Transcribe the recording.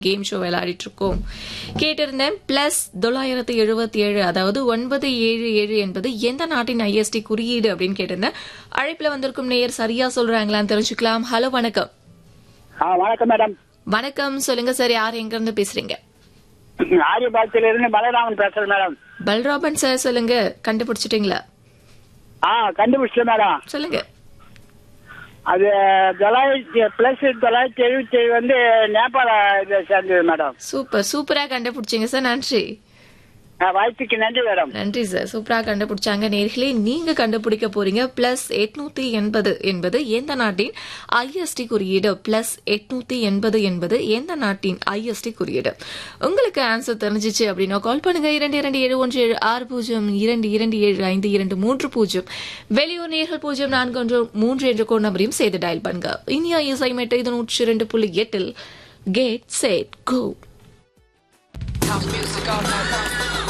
Game show விளையாடிட்டு இருக்கோம் கேட்டிருந்தேன் பிளஸ் தொள்ளாயிரத்தி எழுபத்தி ஏழு அதாவது ஒன்பது ஏழு ஏழு என்பது எந்த நாட்டின் ஐஎஸ்டி குறியீடு அப்படின்னு கேட்டிருந்தேன் அழைப்புல வந்திருக்கும் நேயர் சரியா சொல்றாங்களான்னு தெரிஞ்சுக்கலாம் ஹலோ வணக்கம் ஆ வணக்கம் மேடம் வணக்கம் சொல்லுங்க சார் யார் எங்க இருந்து பேசுறீங்க ஆரியபாளத்தில இருந்து பலராமன் பேசுறேன் மேடம் பல்ராபன் சார் சொல்லுங்க கண்டுபிடிச்சிட்டீங்களா ஆ கண்டுபிடிச்சேன் மேடம் சொல்லுங்க அது தொள்ளாயிரத்தி பிளஸ் தொள்ளாயிரத்தி எழுபத்தி ஏழு வந்து நேபாள இதை சேர்ந்தது மேடம் சூப்பர் சூப்பரா கண்டுபிடிச்சீங்க சார் நன்றி ஆ, வாய்ப்புக்கு நன்றி மேடம் நன்றி சார் சூப்பரா கண்டுபிடிச்சாங்க நேர்களே நீங்க கண்டுபிடிக்க போறீங்க பிளஸ் எட்நூத்தி எண்பது என்பது எந்த நாட்டின் ஐஎஸ்டி குறியீடு பிளஸ் எட்நூத்தி எண்பது என்பது எந்த நாட்டின் ஐஎஸ்டி குறியீடு உங்களுக்கு ஆன்சர் தெரிஞ்சிச்சு அப்படின்னா கால் பண்ணுங்க இரண்டு இரண்டு ஏழு ஒன்று ஏழு ஆறு பூஜ்ஜியம் இரண்டு இரண்டு ஏழு ஐந்து இரண்டு மூன்று பூஜ்ஜியம் வெளியூர் நேர்கள் பூஜ்ஜியம் நான்கு ஒன்று மூன்று என்ற கோட் நம்பரையும் செய்து டயல் பண்ணுங்க இனியா இசை மெட்டு இது நூற்றி இரண்டு புள்ளி எட்டில் get set go House music all night long.